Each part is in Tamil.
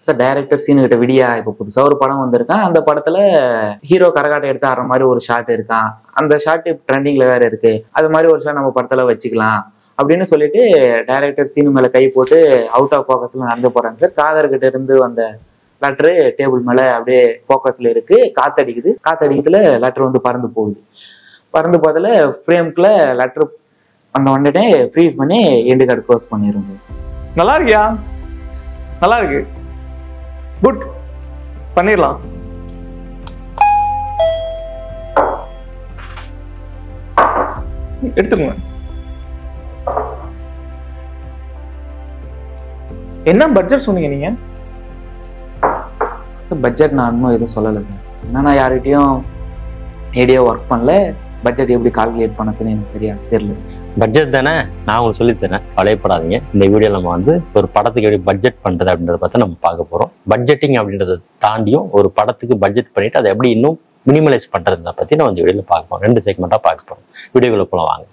சார் டைரக்டர் சீனு கிட்ட விடியா இப்போ புதுசா ஒரு படம் வந்திருக்கான் அந்த படத்துல ஹீரோ கரகாட்டை எடுத்து ஆடுற மாதிரி ஒரு ஷாட் இருக்கான் அந்த ஷாட் ட்ரெண்டிங்ல வேற இருக்கு அது மாதிரி ஒரு ஷாட் நம்ம படத்துல வச்சுக்கலாம் அப்படின்னு சொல்லிட்டு டைரக்டர் சீனு மேல கை போட்டு அவுட் ஆஃப் ஃபோக்கஸ்ல நடந்து போறாங்க சார் காதர்கிட்ட இருந்து வந்த லெட்டரு டேபிள் மேல அப்படியே ஃபோக்கஸ்ல இருக்கு காத்தடிக்குது காத்தடிக்கிறதுல லெட்டர் வந்து பறந்து போகுது பறந்து போதில் ஃப்ரேம்குள்ள லெட்டர் அந்த வந்துட்டு ஃப்ரீஸ் பண்ணி எண்டு கார்டு க்ளோஸ் பண்ணிடுறோம் சார் நல்லா இருக்கியா நல்லா இருக்கு குட் பண்ணிடலாம் எடுத்துக்கோங்க என்ன பட்ஜெட் சொன்னீங்க நீங்க சார் பட்ஜெட் நான் இன்னும் எதுவும் சொல்லலை சார் ஏன்னா நான் யார்கிட்டயும் ஐடியா ஒர்க் பண்ணல பட்ஜெட் எப்படி கால்குலேட் பண்ணதுன்னு எனக்கு சரியா தெரியல சார் பட்ஜெட் தானே நான் உங்களுக்கு சொல்லித்தரேன் கவலைப்படாதீங்க இந்த வீடியோ நம்ம வந்து ஒரு படத்துக்கு எப்படி பட்ஜெட் பண்றது அப்படின்றத பார்த்து நம்ம பார்க்க போறோம் பட்ஜெட்டிங் அப்படின்றத தாண்டியும் ஒரு படத்துக்கு பட்ஜெட் பண்ணிட்டு அதை எப்படி இன்னும் மினிமலைஸ் பண்றதை பத்தி நம்ம இந்த வீடியோல பார்க்க போறோம் ரெண்டு செக்மெண்டா பார்க்க போறோம் வீடியோக்குள்ள போலாம் வாங்க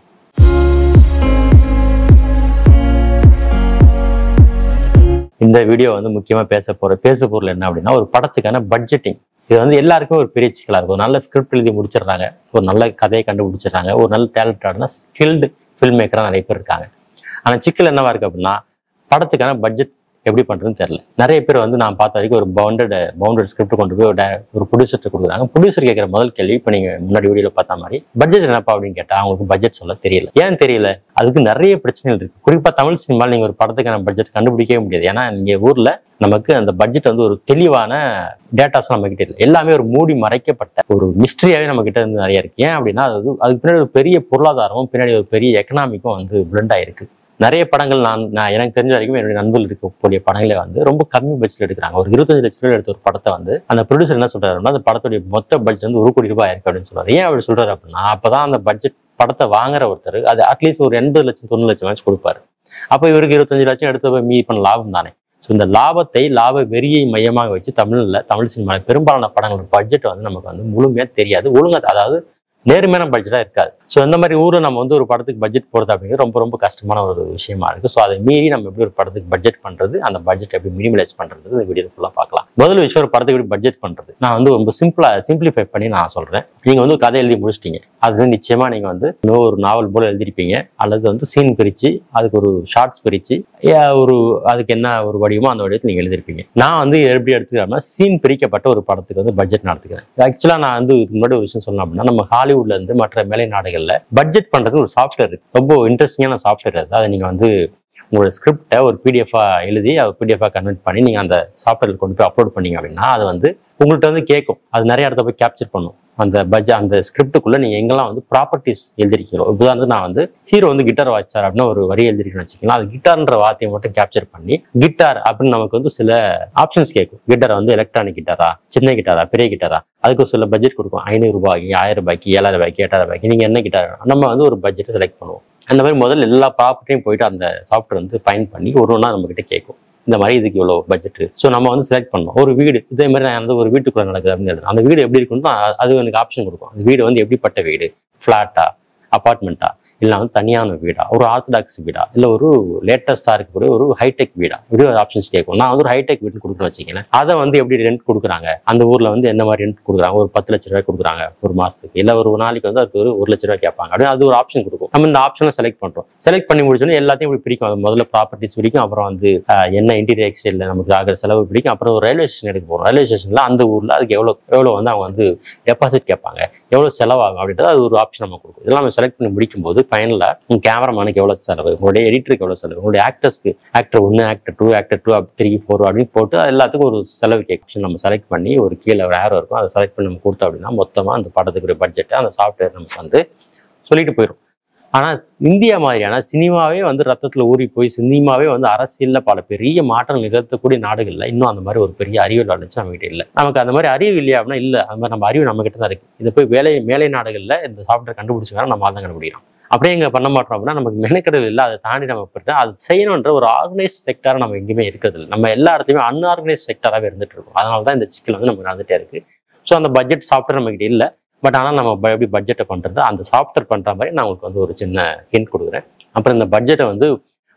இந்த வீடியோ வந்து முக்கியமா பேச போற பேச பொருள் என்ன அப்படின்னா ஒரு படத்துக்கான பட்ஜெட்டிங் இது வந்து எல்லாருக்கும் ஒரு பெரிய சிக்கலா இருக்கும் ஒரு நல்ல ஸ்கிரிப்ட் எழுதி முடிச்சிடுறாங்க ஒரு நல்ல கதையை கண்டுபிடிச்சிடுறாங்க ஒரு நல்ல டேலண்டான ஸ்கில்டு ஃபில்ம் மேக்கராக நிறைய பேர் இருக்காங்க ஆனா சிக்கல் என்னவா இருக்கு அப்படின்னா படத்துக்கான பட்ஜெட் எப்படி பண்றதுன்னு தெரியல நிறைய பேர் வந்து நான் பார்த்த வரைக்கும் ஒரு பவுண்டட் பவுண்டட் ஸ்கிரிப்ட் கொண்டு போய் ஒரு di- ஒரு ப்ரொடியூசர்கிட்ட கொடுக்குறாங்க ப்ரொடியூசர் கேட்குற முதல் கேள்வி இப்போ நீங்க முன்னாடி வீடியோல பார்த்த மாதிரி பட்ஜெட் என்னப்பா அப்படின்னு கேட்டா அவங்களுக்கு பட்ஜெட் சொல்ல தெரியல ஏன் தெரியல அதுக்கு நிறைய பிரச்சனைகள் இருக்கு குறிப்பா தமிழ் சினிமாவில் நீங்க ஒரு படத்துக்கான பட்ஜெட் கண்டுபிடிக்கவே முடியாது ஏன்னா இங்க ஊர்ல நமக்கு அந்த பட்ஜெட் வந்து ஒரு தெளிவான டேட்டாஸ் நம்ம கிட்ட இல்லை எல்லாமே ஒரு மூடி மறைக்கப்பட்ட ஒரு மிஸ்ட்ரியாவே நம்ம கிட்ட இருந்து நிறைய இருக்கு ஏன் அப்படின்னா அது வந்து- அதுக்கு பின்னாடி ஒரு பெரிய பொருளாதாரமும் பின்னாடி ஒரு பெரிய எக்கனாமிக்கும் வந்து பிளண்ட் ஆயிருக்கு நிறைய படங்கள் நான் நான் எனக்கு தெரிஞ்ச வரைக்கும் என்னுடைய நண்பர்கள் இருக்கக்கூடிய படங்களே வந்து ரொம்ப கம்மி பட்ஜெட்ல எடுக்கிறாங்க ஒரு இருபத்தஞ்சு லட்ச ரூபாய் எடுத்த ஒரு படத்தை வந்து அந்த ப்ரொடியூசர் என்ன சொல்றாரு அப்படின்னா அந்த படத்துடைய மொத்த பட்ஜெட் வந்து ஒரு கோடி ரூபாய் இருக்கு அப்படின்னு சொல்றாரு ஏன் அப்படி சொல்றாரு அப்படின்னா அப்பதான் அந்த பட்ஜெட் படத்தை வாங்குற ஒருத்தர் அது அட்லீஸ்ட் ஒரு எண்பது லட்சம் தொண்ணூறு லட்சம் வச்சு கொடுப்பாரு அப்போ இவருக்கு இருபத்தஞ்சு லட்சம் எடுத்து போய் மீதி பண்ண லாபம் தானே ஸோ இந்த லாபத்தை லாப வெறியை மையமாக வச்சு தமிழ்ல தமிழ் சினிமாவில் பெரும்பாலான படங்களோட பட்ஜெட் வந்து நமக்கு வந்து முழுமையா தெரியாது ஒழுங்கா அதாவது நேர்மையான பட்ஜெட்டாக இருக்காது ஸோ இந்த மாதிரி ஊரில் நம்ம வந்து ஒரு படத்துக்கு பட்ஜெட் போடுறது அப்படிங்கிறது ரொம்ப ரொம்ப கஷ்டமான ஒரு விஷயமா இருக்கு ஸோ அதை மீறி நம்ம எப்படி ஒரு படத்துக்கு பட்ஜெட் பண்றது அந்த பட்ஜெட் எப்படி மினிமலைஸ் பண்றது இந்த வீடியோ ஃபுல்லாக பார்க்கலாம் முதல் விஷயம் ஒரு படத்துக்கு எப்படி பட்ஜெட் பண்றது நான் வந்து ரொம்ப சிம்பிளா சிம்பிளிஃபை பண்ணி நான் சொல்றேன் நீங்க வந்து ஒரு கதை எழுதி முடிச்சிட்டீங்க அது வந்து நிச்சயமா நீங்க வந்து இன்னும் ஒரு நாவல் போல எழுதிருப்பீங்க அல்லது வந்து சீன் பிரிச்சு அதுக்கு ஒரு ஷார்ட்ஸ் பிரிச்சு ஏ, ஒரு அதுக்கு என்ன ஒரு வடிவமோ அந்த வடிவத்தில் நீங்க எழுதிருப்பீங்க நான் வந்து எப்படி எடுத்துக்கிறேன்னா சீன் பிரிக்கப்பட்ட ஒரு படத்துக்கு வந்து பட்ஜெட் நடத்துக்கிறேன் ஆக்சுவலா நான் வந்து இதுக்கு முன்னாடி ஒரு விஷயம் சொல்லணும் அப்படின்னா நம்ம ஹாலிவுட்ல இருந்து மற்ற மேலை நாடுகள்ல பட்ஜெட் பண்றது ஒரு சாஃப்ட்வேர் இருக்கு ரொம்ப இன்ட்ரெஸ்டிங்கான சாஃப்ட்வேர் அது அதை நீங்க வந்து உங்களோட ஸ்கிரிப்டை ஒரு பிடிஎஃபா எழுதி அதை பிடிஎஃபா கன்வெர்ட் பண்ணி நீங்க அந்த சாஃப்ட்வேர்ல கொண்டு போய் அப்லோட் பண்ணீங்க அப்படின்னா அது வந்து உங்கள்கிட்ட வந்து கேட்கும் அது நிறைய இடத்த போய் கேப்சர் பண்ணும் அந்த பட்ஜெட் அந்த ஸ்கிரிப்டுக்குள்ள நீங்க எங்கெல்லாம் வந்து ப்ராப்பர்ட்டிஸ் எழுதிருக்கீங்களோ உதாரணத்துக்கு நான் வந்து ஹீரோ வந்து கிட்டார் வாசிச்சார் அப்படின்னு ஒரு வரி எழுதிருக்கேன்னு வச்சுக்கலாம் அது கிட்டார்ன்ற வார்த்தையை மட்டும் கேப்சர் பண்ணி கிட்டார் அப்படின்னு நமக்கு வந்து சில ஆப்ஷன்ஸ் கேட்கும் கிட்டார் வந்து எலக்ட்ரானிக் கிட்டாரா சின்ன கிட்டாரா பெரிய கிட்டாரா அதுக்கு ஒரு சில பட்ஜெட் கொடுக்கும் ஐநூறு ரூபாய்க்கு ஆயிரம் ரூபாய்க்கு ஏழாயிரம் ரூபாய்க்கு எட்டாயிரம் ரூபாய்க்கு நீங்க என்ன கிட்டார் நம்ம வந்து ஒரு பட்ஜெட்டை செலக்ட் பண்ணுவோம் அந்த மாதிரி முதல்ல எல்லா ப்ராப்பர்ட்டியும் போயிட்டு அந்த சாஃப்ட்வேர் வந்து ஃபைன் பண்ணி ஒரு ஒன்றா நம்ம கிட்ட கேட்கும் இந்த மாதிரி இதுக்கு இவ்வளோ பட்ஜெட் ஸோ நம்ம வந்து செலக்ட் பண்ணோம் ஒரு வீடு இதே மாதிரி நான் வந்து ஒரு வீட்டுக்குள்ள நடக்குது அப்படின்னு எழுதுறேன். அந்த வீடு எப்படி இருக்குன்னு நான் அது எனக்கு ஆப்ஷன் கொடுக்கும் அந்த வீடு வந்து எப்படிப்பட்ட வீடு ஃப்ளாட்டா அப்பார்ட்மெண்ட்டா இல்லை வந்து தனியான வீடா ஒரு ஆர்த்தடாக்ஸ் வீடா இல்லை ஒரு லேட்டஸ்டாக இருக்கக்கூடிய ஒரு ஹைடெக் வீடா இப்படி ஒரு ஆப்ஷன்ஸ் கேட்கும் நான் வந்து ஒரு ஹைடெக் வீடு கொடுக்குறேன்னு வச்சுக்கேன் அதை வந்து எப்படி ரெண்ட் கொடுக்குறாங்க அந்த ஊரில் வந்து என்ன மாதிரி ரெண்ட் கொடுக்குறாங்க ஒரு பத்து லட்ச ரூபாய் கொடுக்குறாங்க ஒரு மாதத்துக்கு இல்லை ஒரு நாளைக்கு வந்து அதுக்கு ஒரு ஒரு லட்ச ரூபாய் கேட்பாங்க அப்படின்னு அது ஒரு ஆப்ஷன் கொடுக்கும் நம்ம இந்த ஆப்ஷனை செலக்ட் பண்ணுறோம் செலக்ட் பண்ணி முடிச்சோன்னே எல்லாத்தையும் இப்படி பிரிக்கும் அது முதல்ல ப்ராப்பர்ட்டிஸ் பிடிக்கும் அப்புறம் வந்து ஆஹ், என்ன இன்டீரியர் எக்ஸ்டைலில் நமக்கு ஆகிற செலவு பிடிக்கும் அப்புறம் ஒரு ரயில்வே ஸ்டேஷன் எடுக்க போகிறோம் ரயில்வே ஸ்டேஷனில் அந்த ஊரில் அதுக்கு எவ்வளோ எவ்வளோ வந்து அவங்க வந்து டெபாசிட் கேட்பாங்க எவ்வளோ செலவாகும் அப்படின்றது அது ஒரு ஆப்ஷன் நம்ம கொடுக்கும் இதெல்லாம் நம்ம செலக்ட் பண்ணி முடிக்கும்போது ஃபைனலில் உங்கள் கேமராமேனுக்கு எவ்வளோ செலவு உங்களுடைய எடிட்டருக்கு எவ்வளோ செலவு உங்களுடைய ஆக்டர்ஸ்க்கு ஆக்டர் ஒன்று actor two actor two three four அப்படின்னு போட்டு அது எல்லாத்துக்கும் ஒரு செலவு கேட்கும் நம்ம செலக்ட் பண்ணி ஒரு கீழே ஒரு ஆரோ இருக்கும் அதை செலக்ட் பண்ணி நம்ம கொடுத்தோம் அப்படின்னா மொத்தமாக அந்த படத்துக்கு ஒரு பட்ஜெட்டை அந்த சாஃப்ட்வேர் நமக்கு வந்து சொல்லிட்டு போயிடும் ஆனால் இந்தியா மாதிரியான சினிமாவே வந்து ரத்தத்தில் ஊறி போய் சினிமாவே வந்து அரசியலில் பல பெரிய மாற்றம் நிகழ்த்தக்கூடிய நாடுகளில் இன்னும் அந்த மாதிரி ஒரு பெரிய அறிவியல் வளர்ச்சி நம்ம கிட்ட இல்லை நமக்கு அந்த மாதிரி அறிவு இல்லையா அப்படின்னா இல்லை அந்த மாதிரி நம்ம அறிவு நம்ம கிட்ட தான் இருக்கு இதை போய் வேலை மேலை நாடுகளில் இந்த சாஃப்ட்வேர் கண்டுபிடிச்சாங்க நம்ம தான் கண்டுபிடிக்கிறோம் அப்படியே இங்கே பண்ண மாட்டோம் அப்படின்னா நமக்கு மெனக்கடல் இல்லை அதை தாண்டி நம்ம போயிட்டு அது செய்யணுன்ற ஒரு ஆர்கனைஸ் செக்டாராக நம்ம எங்கேயுமே இருக்கிறது இல்லை நம்ம எல்லா இடத்துலையுமே அன்ஆர்கனைஸ் செக்டாராகவே இருந்துட்டு இருக்கோம் அதனால தான் இந்த சிக்கல் வந்து நமக்கு நடந்துட்டே இருக்கு ஸோ அந்த பட்ஜெட் சாஃப்ட்வேர் நம்மகிட்ட இல்லை பட் ஆனால் நம்ம ப- எப்படி பட்ஜெட்டை பண்ணுறது அந்த சாஃப்ட்வேர் பண்ணுற மாதிரி நான் உங்களுக்கு வந்து ஒரு சின்ன ஹிண்ட் கொடுக்குறேன் அப்புறம் இந்த பட்ஜெட்டை வந்து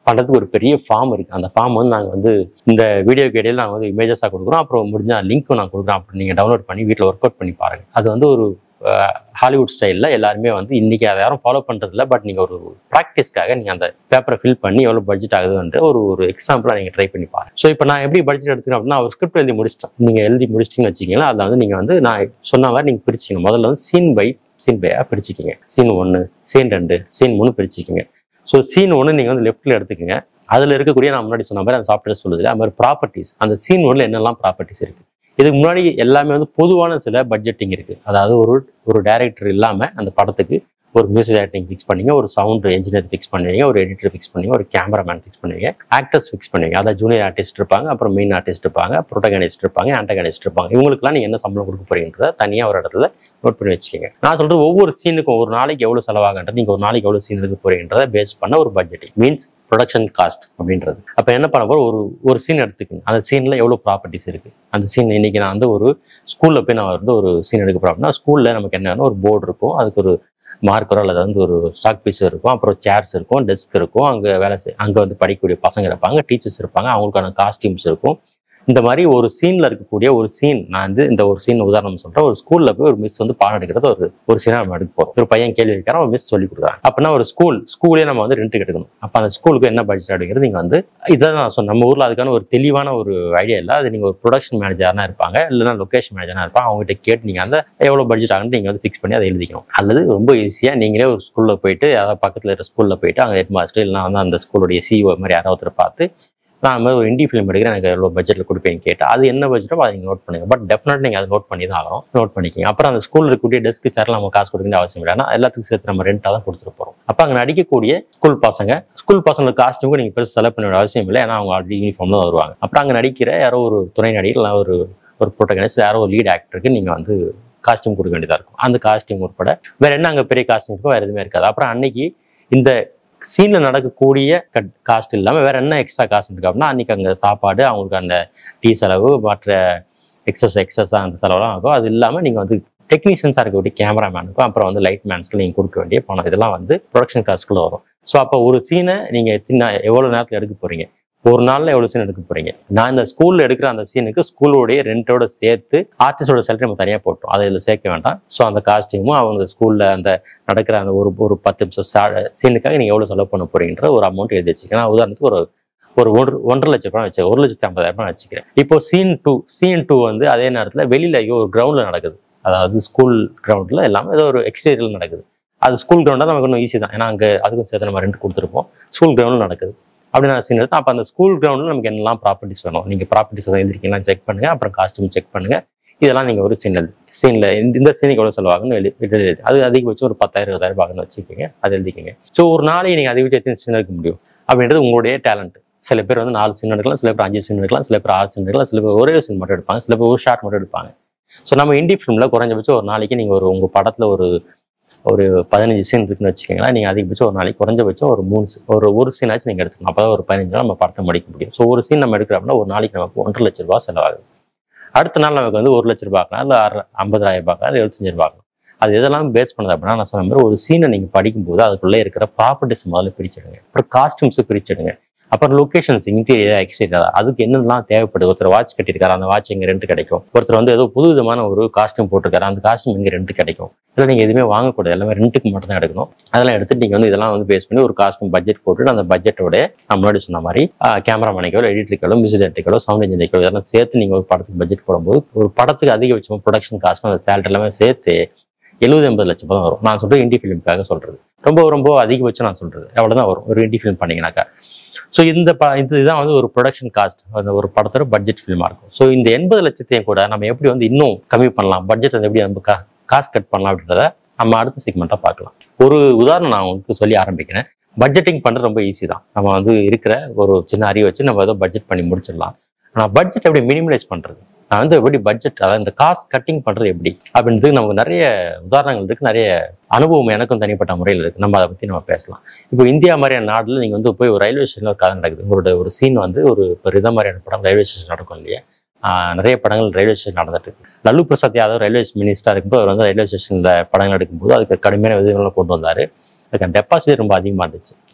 பண்ணுறதுக்கு ஒரு பெரிய ஃபார்ம் இருக்குது அந்த ஃபார்ம் வந்து நாங்கள் வந்து இந்த வீடியோக்கு இடையில நாங்கள் வந்து இமேஜஸாக கொடுக்குறோம் அப்புறம் முடிஞ்ச லிங்க்கும் நான் கொடுக்குறோம் அப்படி நீங்கள் டவுன்லோட் பண்ணி வீட்டில் ஒர்க் அவுட் பண்ணி பாருங்கள் அது வந்து ஒரு ஹாலிவுட் ஸ்டைலில் எல்லாருமே வந்து இன்றைக்கி அதை யாரும் ஃபாலோ பண்ணுறதில்ல பட் நீங்கள் ஒரு ப்ராக்டிஸ்க்காக நீங்கள் அந்த பேப்பரை ஃபில் பண்ணி எவ்வளோ பட்ஜெட் ஆகுதுன்ற ஒரு ஒரு எக்ஸாம்பிளாக நீங்கள் ட்ரை பண்ணி பாருங்க ஸோ இப்போ நான் எப்படி பட்ஜெட் எடுத்துக்கிறேன் அப்படின்னா ஒரு ஸ்கிரிப்ட் எழுதி முடிச்சிட்டேன் நீங்கள் எழுதி முடிச்சிட்டிங்கன்னு வச்சிங்கன்னா அதில் வந்து நீங்கள் வந்து நான் சொன்ன மாதிரி நீங்கள் பிரிச்சிக்கணும் முதல்ல வந்து சீன் பை சீன் பையாக பிரிச்சுக்கிங்க சீன் ஒன்று சீன் ரெண்டு சீன் மூணு பிரிச்சுக்கிங்க ஸோ சீன் ஒன்று நீங்கள் வந்து லெஃப்ட்டில் எடுத்துக்கங்க அதில் இருக்கக்கூடிய நான் முன்னாடி சொன்ன மாதிரி அந்த சாஃப்ட்வேர் சொல்லுது அது மாதிரி ப்ராப்பர்ட்டிஸ் அந்த சீன் ஒன்றில் என்னெல்லாம் ப்ராப்பர்ட்டிஸ் இருக்குது இதுக்கு முன்னாடி எல்லாமே வந்து பொதுவான சில பட்ஜெட்டிங் இருக்குது அதாவது ஒரு ஒரு டைரக்டர் இல்லாமல் அந்த படத்துக்கு ஒரு மியூசிக் டைரக்டிங் ஃபிக்ஸ் பண்ணுவீங்க ஒரு சவுண்ட் இன்ஜினியர் ஃபிக்ஸ் பண்ணுவீங்க ஒரு எடிட்டர் ஃபிக்ஸ் பண்ணுவீங்க ஒரு கேமராமேன் ஃபிக்ஸ் பண்ணுவீங்க ஆக்டர்ஸ் ஃபிக்ஸ் பண்ணுவீங்க அதாவது ஜூனியர் ஆர்டிஸ்ட் இருப்பாங்க அப்புறம் மெயின் ஆர்டிஸ்ட் இருப்பாங்க ப்ரோட்டகனிஸ்ட் இருப்பாங்க ஆண்டகனிஸ்ட் இருப்பாங்க இவங்களுக்குலாம் நீங்கள் என்ன சம்பளம் கொடுக்க போறீங்கன்றத தனியாக ஒரு இடத்துல நோட் பண்ணி வச்சுக்கோங்க நான் சொல்றது ஒவ்வொரு சீனுக்கும் ஒரு நாளைக்கு எவ்வளோ செலவாகன்றது நீங்கள் ஒரு நாளைக்கு எவ்வளோ சீன் எடுக்க போறீங்கன்றத பேஸ் பண்ண ஒரு பட்ஜெட்டிங் மீன்ஸ் ப்ரொடக்ஷன் காஸ்ட் அப்படின்றது அப்போ என்ன பண்ண போறோம் ஒரு ஒரு சீன் எடுத்துக்கங்க அந்த சீனில் எவ்வளோ ப்ராப்பர்ட்டிஸ் இருக்குது அந்த சீன் இன்னைக்கு நான் வந்து ஒரு ஸ்கூலில் போய் நான் வந்து ஒரு சீன் எடுக்க போகிறோம் அப்படின்னா ஸ்கூலில் நமக்கு என்னன்னா ஒரு போர்டு இருக்கும் அதுக்கு ஒரு மார்க்கரோ அல்லது வந்து ஒரு ஸ்டாக் பீஸ் இருக்கும் அப்புறம் சேர்ஸ் இருக்கும் டெஸ்க் இருக்கும் அங்கே வேலை செய் அங்கே வந்து படிக்கக்கூடிய பசங்க இருப்பாங்க டீச்சர்ஸ் இருப்பாங்க அவங்களுக்கான காஸ்டியூம்ஸ் இருக்கும் இந்த மாதிரி ஒரு சீனில் இருக்கக்கூடிய ஒரு சீன் நான் வந்து இந்த ஒரு சீன் உதாரணம் சொல்கிறேன் ஒரு ஸ்கூலில் போய் ஒரு மிஸ் வந்து பாடம் எடுக்கிறது ஒரு ஒரு சீனாக நம்ம எடுக்க போகிறோம் ஒரு பையன் கேள்வி கேட்கறான் ஒரு மிஸ் சொல்லி கொடுக்குறாங்க அப்படின்னா ஒரு ஸ்கூல் ஸ்கூலே நம்ம வந்து ரெண்ட் எடுக்கணும் அப்போ அந்த ஸ்கூலுக்கு என்ன பட்ஜெட் அப்படிங்கிறது நீங்கள் வந்து இதை நான் சொன்னேன் நம்ம ஊரில் அதுக்கான ஒரு தெளிவான ஒரு ஐடியா இல்லை அது நீங்கள் ஒரு ப்ரொடக்ஷன் மேனேஜர்னா இருப்பாங்க இல்லைன்னா லொகேஷன் மேனேஜர்னா இருப்பாங்க அவங்ககிட்ட கேட்டு நீங்கள் அந்த எவ்வளோ பட்ஜெட் ஆகுன்னு நீங்கள் வந்து ஃபிக்ஸ் பண்ணி அதை எழுதிக்கணும் அல்லது ரொம்ப ஈஸியாக நீங்களே ஒரு ஸ்கூலில் போயிட்டு அதாவது பக்கத்தில் இருக்கிற ஸ்கூலில் போயிட்டு அங்கே ஹெட் மாஸ்டர் இல்லைனா வந்து அந்த ஸ்கூலுடைய சிஓ மாதிரி யாராவது ஒருத்தரை பார்த்து நான் அந்த மாதிரி ஒரு இண்டி ஃபிலிம் எடுக்கிறேன் எனக்கு எவ்வளோ பட்ஜெட்டில் கொடுப்பேன்னு கேட்டால் அது என்ன பட்ஜெட்டோ அதை நீங்கள் நோட் பண்ணுங்க பட் டெஃபினட் நீங்கள் அதை நோட் பண்ணி தான் ஆகணும் நோட் பண்ணிக்கிங்க அப்புறம் அந்த ஸ்கூலில் இருக்கக்கூடிய டெஸ்க் சேரில் நம்ம காசு கொடுக்க வேண்டிய அவசியம் இல்லை ஏன்னா எல்லாத்துக்கும் சேர்த்து நம்ம ரெண்டாக தான் கொடுத்துட்டு போகிறோம் அப்போ அங்கே நடிக்கக்கூடிய ஸ்கூல் பசங்க ஸ்கூல் பசங்களுக்கு காஸ்டியூமுக்கு நீங்கள் பெருசு செலவு பண்ண வேண்டிய அவசியம் இல்லை ஏன்னா அவங்க ஆல்ரெடி யூனிஃபார்ம் தான் வருவாங்க அப்புறம் அங்கே நடிக்கிற யாரோ ஒரு துணை நடிகர் இல்லை ஒரு ஒரு ப்ரோட்டகனிஸ்ட் யாரோ ஒரு லீட் ஆக்டருக்கு நீங்கள் வந்து காஸ்டியூம் கொடுக்க வேண்டியதாக இருக்கும் அந்த காஸ்டியூம் உட்பட வேற என்ன அங்கே பெரிய காஸ்டியூம் இருக்கோ வேறு எதுவுமே இருக்காது அப்புறம் அன்னைக்கு இந்த சீனில் நடக்கக்கூடிய காஸ்ட் இல்லாமல் வேற என்ன எக்ஸ்ட்ரா காஸ்ட் இருக்கு அப்படின்னா அன்னைக்கு அங்கே சாப்பாடு அவங்களுக்கு அந்த டீ செலவு மற்ற எக்ஸஸ் எக்ஸஸாக அந்த செலவெல்லாம் ஆகும் அது இல்லாமல் நீங்கள் வந்து டெக்னீஷியன்ஸாக இருக்கக்கூடிய கேமராமேனுக்கும் அப்புறம் வந்து லைட் மேன்ஸ்க்கு நீங்கள் கொடுக்க வேண்டிய பணம் இதெல்லாம் வந்து ப்ரொடக்ஷன் காஸ்ட்குள்ளே வரும் ஸோ அப்போ ஒரு சீனை நீங்கள் எத்தனை எவ்வளோ நேரத்தில் எடுக்க போகிறீங்க ஒரு நாளில் எவ்வளோ சீன் எடுக்க போகிறீங்க நான் இந்த ஸ்கூலில் எடுக்கிற அந்த சீனுக்கு ஸ்கூலோடைய ரெண்டோட சேர்த்து ஆர்டிஸ்டோட சேலரி நம்ம தனியாக போட்டோம் அதை இதில் சேர்க்க வேண்டாம் ஸோ அந்த காஸ்டியூமும் அவங்க ஸ்கூலில் அந்த நடக்கிற அந்த ஒரு ஒரு பத்து நிமிஷம் சீனுக்காக நீங்கள் எவ்வளோ செலவு பண்ண போறீங்கன்ற ஒரு அமௌண்ட் எழுதி வச்சுக்கேன் நான் உதாரணத்துக்கு ஒரு ஒரு ஒன்று ஒன்றரை லட்சம் ரூபாய் வச்சு ஒரு லட்சத்தி ஐம்பதாயிரம் ரூபாய் வச்சுக்கிறேன் இப்போ சீன் டூ சீன் டூ வந்து அதே நேரத்தில் வெளியில் ஐயோ ஒரு கிரவுண்டில் நடக்குது அதாவது ஸ்கூல் கிரவுண்டில் எல்லாமே ஏதோ ஒரு எக்ஸ்டீரியரில் நடக்குது அது ஸ்கூல் கிரவுண்டாக நமக்கு இன்னும் ஈஸி தான் ஏன்னா அங்கே அதுக்கும் சேர்த்து நம்ம ரெண்ட் கொடுத்துருப்போம் ஸ்கூல் கிரவுண்டில் நடக்குது அப்படி நான் சீன் எடுத்தேன் அப்போ அந்த ஸ்கூல் கிரவுண்டில் நமக்கு என்னெல்லாம் ப்ராப்பர்ட்டிஸ் வேணும் நீங்கள் ப்ராப்பர்ட்டிஸ் எழுதிருக்கீங்களா செக் பண்ணுங்க அப்புறம் காஸ்டியூம் செக் பண்ணுங்க இதெல்லாம் நீங்கள் ஒரு சீன் எழுதி சீனில் இந்த சீனுக்கு எவ்வளோ செலவாகுன்னு எழுதி எழுதி அது அதிகபட்சம் ஒரு பத்தாயிரம் இருபதாயிரம் ஆகுன்னு வச்சுக்கோங்க அது எழுதிக்கங்க ஸோ ஒரு நாளைக்கு நீங்கள் அதிகபட்சம் எத்தனை சீன் எடுக்க முடியும் அப்படின்றது உங்களுடைய டேலண்ட் சில பேர் வந்து நாலு சீன் எடுக்கலாம் சில பேர் அஞ்சு சீன் எடுக்கலாம் சில பேர் ஆறு சீன் எடுக்கலாம் சில பேர் ஒரே சீன் மட்டும் எடுப்பாங்க சில பேர் ஒரு ஷார்ட் மட்டும் எடுப்பாங்க ஸோ நம்ம இண்டி ஃபிலிமில் குறைஞ்சபட்சம் ஒரு நாளைக்கு நீங்கள் ஒரு உங்கள் படத்தில் ஒரு ஒரு பதினஞ்சு சீன் இருக்குன்னு வச்சுக்கோங்களேன் நீங்கள் அதிகபட்சம் ஒரு நாளைக்கு குறைஞ்சபட்சம் ஒரு மூணு scene- ஒரு ஒரு சீனாச்சும் நீங்கள் எடுத்துக்கணும் அப்போ ஒரு பதினஞ்சு நாள் நம்ம படத்தை முடிக்க முடியும் ஸோ ஒரு சீன் நம்ம எடுக்கிறோம் அப்படின்னா ஒரு நாளைக்கு நமக்கு ஒன்றரை லட்ச ரூபா செலவாகுது அடுத்த நாள் நமக்கு வந்து ஒரு லட்ச ரூபா ஆகலாம் இல்லை அரை ஐம்பதாயிரம் ரூபாய் ஆகலாம் இல்லை எழுபத்தஞ்சு ரூபா ஆகலாம் அது எதெல்லாம் பேஸ் பண்ணது அப்படின்னா நான் சொன்ன மாதிரி ஒரு சீனை நீங்கள் படிக்கும்போது அதுக்குள்ளே இருக்கிற ப்ராப்பர்ட்டிஸ் முதல்ல பிரிச்சிடுங்க அப்புறம் காஸ்டியூம்ஸும் பிரிச்சிடுங்க அப்புறம் லொகேஷன்ஸ் இன்டீரியர் எக்ஸ்டீரியர் அதுக்கு என்னெல்லாம் தேவைப்படுது ஒருத்தர் வாட்ச் கட்டியிருக்காரு அந்த வாட்ச் இங்கே ரெண்ட் கிடைக்கும் ஒருத்தர் வந்து ஏதோ புது விதமான ஒரு காஸ்டியூம் போட்டிருக்காரு அந்த காஸ்டியூம் இங்கே ரெண்ட் கிடைக்கும் இதில் நீங்கள் எதுவுமே வாங்கக்கூடாது எல்லாமே ரெண்ட்டுக்கு மட்டும் தான் எடுக்கணும் அதெல்லாம் எடுத்துட்டு நீங்கள் வந்து இதெல்லாம் வந்து பேஸ் பண்ணி ஒரு காஸ்டியூம் பட்ஜெட் போட்டுட்டு அந்த பட்ஜெட்டோட நான் முன்னாடி சொன்ன மாதிரி கேமராமேனிக்கோ எடிட்டருக்கோ மியூசிக் டேரக்டருக்கோ சவுண்ட் இன்ஜினியரிக்கோ இதெல்லாம் சேர்த்து நீங்கள் ஒரு படத்துக்கு பட்ஜெட் போடும்போது ஒரு படத்துக்கு அதிகபட்சமாக ப்ரொடக்ஷன் காஸ்ட் அந்த சேலரி எல்லாமே சேர்த்து எழுபது எண்பது லட்சம் ரூபாய் தான் வரும் நான் சொல்றது இண்டி ஃபிலிமுக்காக சொல்றது ரொம்ப ரொம்ப அதிகபட்சம் நான் சொல்றது அவ்வளவுதான் வரும் ஒரு இண்டி ஃபிலிம் பண்ணீங்கன்னாக்கா ஸோ இந்த ப இது இதுதான் வந்து ஒரு ப்ரொடக்ஷன் காஸ்ட் அந்த ஒரு படத்தோட பட்ஜெட் ஃபிலிமாக இருக்கும் ஸோ இந்த எண்பது லட்சத்தையும் கூட நம்ம எப்படி வந்து இன்னும் கம்மி பண்ணலாம் பட்ஜெட் வந்து எப்படி நம்ம கா காசு கட் பண்ணலாம் அப்படின்றத நம்ம அடுத்த செக்மெண்ட்டாக பார்க்கலாம் ஒரு உதாரணம் நான் உங்களுக்கு சொல்லி ஆரம்பிக்கிறேன் பட்ஜெட்டிங் பண்ணுறது ரொம்ப ஈஸி தான் நம்ம வந்து இருக்கிற ஒரு சின்ன அறிவை வச்சு நம்ம ஏதோ பட்ஜெட் பண்ணி முடிச்சிடலாம் ஆனால் பட்ஜெட் எப்படி மினிமலைஸ் பண்ணுறது நான் வந்து எப்படி பட்ஜெட் அதாவது இந்த காஸ்ட் கட்டிங் பண்ணுறது எப்படி அப்படின்றதுக்கு நமக்கு நிறைய உதாரணங்கள் இருக்குது நிறைய அனுபவம் எனக்கும் தனிப்பட்ட முறையில் இருக்குது நம்ம அதை பற்றி நம்ம பேசலாம் இப்போ இந்தியா மாதிரியான நாட்டில் நீங்கள் வந்து போய் ஒரு ரயில்வே ஸ்டேஷனில் ஒரு கதை நடக்குது உங்களோட ஒரு சீன் வந்து ஒரு இப்போ ரிதம் மாதிரியான படம் ரயில்வே ஸ்டேஷன் நடக்கும் இல்லையா ஆஹ் நிறைய படங்கள் ரயில்வே ஸ்டேஷன் நடந்துட்டு இருக்கு லல்லு பிரசாத் யாதவ் ரயில்வே மினிஸ்டராக இருக்கும்போது அவர் வந்து ரயில்வே ஸ்டேஷனில் படங்கள் எடுக்கும்போது அதுக்கு கடுமையான விதங்களை கொண்டு வந்தார் அதுக்கு டெபாசிட் ரொம்ப அதிகமாக இருந்துச்சு